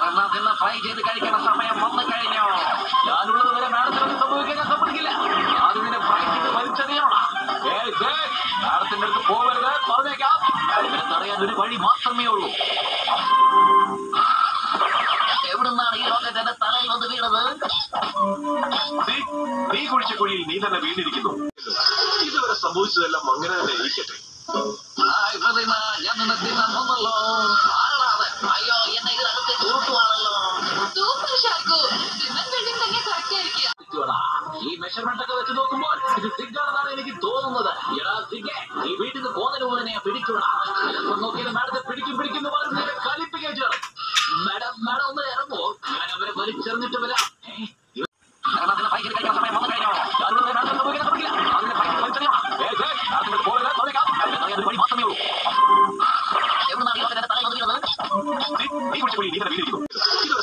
എന്നാ നിന്ന് ഫ്രൈ ചെയ്ത് കഴിക്കുന്ന സമയം വന്നു കഴിഞ്ഞു ഞാനുള്ളത് വരെ മാഡത്തിനൊന്നും സംഭവിക്കാൻ ഞാൻ സമ്മതിക്കില്ല അത് നിന്നെ ഫ്രൈ ചെയ്ത് വലിച്ചെറിയണം മാഡത്തിന്റെ അടുത്ത് പോകരുത് പറഞ്ഞേക്കാം ഇതിനെ തടയാൻ ഒരു വഴി മാത്രമേ ഉള്ളൂ എവിടുന്നാണ് ഈ ലോകത്ത് എന്റെ തലയിൽ വന്ന് വീണത് നീ നീ കുഴിച്ച കുഴിയിൽ നീ തന്നെ വീണിരിക്കുന്നു ഇതുവരെ സംഭവിച്ചതെല്ലാം അങ്ങനെ തന്നെ ഇരിക്കട്ടെ ഹായ് പ്രതിമ ഞാൻ നിന്നെ തിന്നാൻ വന്നല്ലോ ആളാണ് അയ്യോ എന്നെ ഇതിനകത്ത് ഉരുട്ടുവാണല്ലോ സൂപ്പർ ഷാർക്കു തിന്നാൻ കഴിയും തന്നെ കറക്റ്റ് ആയിരിക്കുക ഇതുവാടാ. ഈ മെഷർമെന്റ് ഒക്കെ വെച്ച് നോക്കുമ്പോൾ ഇത് സിഗാണെന്നാണ് എനിക്ക് തോന്നുന്നത് എടാ സിഗെ ഈ വീട്ടിൽ നിന്ന് പോകുന്നതിന് മുമ്പ് തന്നെ പിടിക്കൂടാ ചിലപ്പോൾ നോക്കിയത് മാഡത്തെ പിടിക്കും പിടിക്കുന്നു പറഞ്ഞ് നേരെ കലിപ്പിക്കുകയും ചെയ്യണം മാഡം മാഡം ഒന്ന് ഇറങ്ങോ ഞാൻ അവരെ വലിച്ചെറിഞ്ഞിട്ട് വരാം ഏ, ഇവ- മരണത്തിന് പൈസ കഴിക്കുന്ന സമയം വന്നു കഴിഞ്ഞോ? ഞാനുള്ളത് മാഡത്തെ സംഭവിക്കാൻ സമ്മതിക്കില്ല. അതിന്റെ പൈസ വലിച്ചെറിയണം. ഏ, ഏ, മാഡത്തിന്റെ പോകരുത്, പറഞ്ഞേക്കാം. അതിനെ തടയാൻ ഒരു വഴി മാത്രമേ ഉള്ളൂ. എവിടുന്നാണ് ഈ ലോകത്ത് എന്റെ തലയിൽ വന്ന് വീണത്? നീ നീ കുഴിച്ച കുഴിയിൽ നീ തന്നെ വീണിരിക്കുന്നു